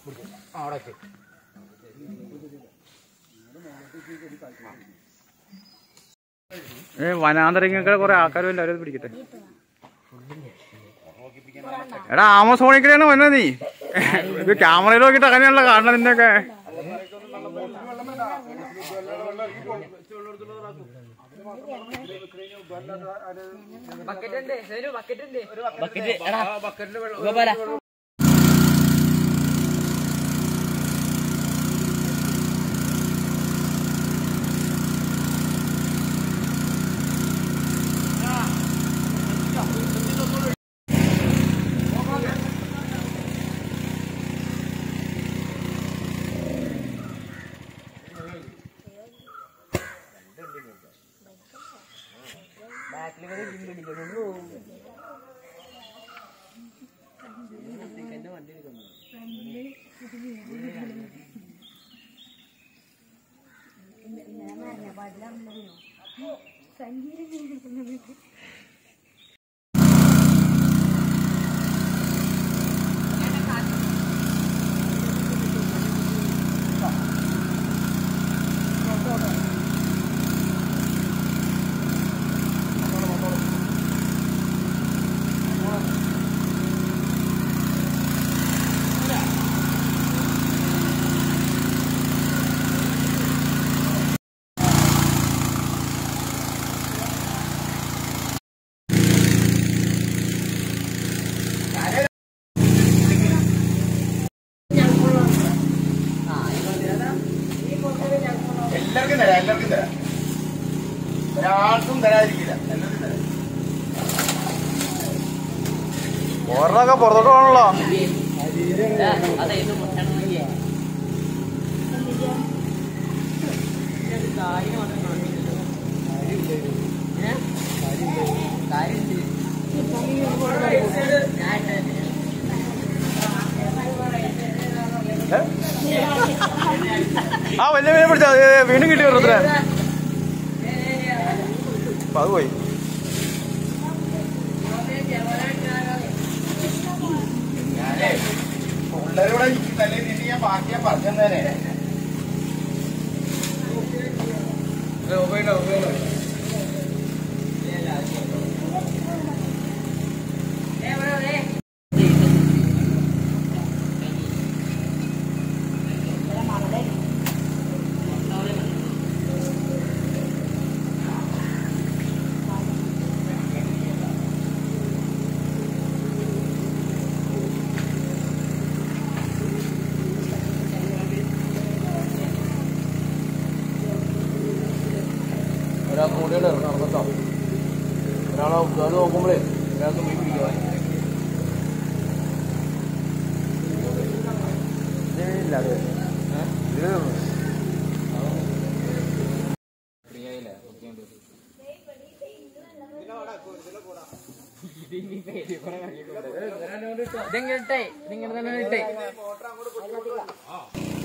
അവിടെ വെക്ക്. ഏ വനാന്തരങ്ങളെ കുറെ ആൾക്കാരും ഇല്ല അവരത് പിടിക്കട്ടെ എടാ ആമസോണിക്കലാണ് വന്നത് നീ ഇത് ക്യാമറയിൽ നോക്കിട്ട് അങ്ങനെയല്ല കാണണം നിന്നൊക്കെ ബക്കറ്റ് എടാ ഇങ്ങ് പോരാ. എല്ലാവർക്കും തരാം എല്ലാവർക്കും തരാം ഒരാൾക്കും തരാതിരിക്കില്ല എല്ലാവർക്കും തരാം പുറത്തൊക്കെ പുറത്തോട്ട് പോകണല്ലോ അതെ ഇത് മുട്ടണമെങ്കിൽ ആ വലിയ മീനെ പിടിച്ച വീണ്ടും കിട്ടി വെറുതെ അപ്പൊ അത് പോയി ഞാനേ പിള്ളേരോടെ തലേ നീട്ടി ഞാൻ ബാക്കി ഞാൻ പറഞ്ഞു തന്നെ ഒരാൾ കൂടിയാണ് നടന്നോ ഒരാളെ അത് നോക്കുമ്പോഴേ ഒരാൾക്ക് മീൻ പിടിക്കാൻ ഇല്ല അത് ഇത് ഇതെങ്ങനെ ഇട്ടേ ഇതിങ്ങനെ തന്നെ ഇട്ടേ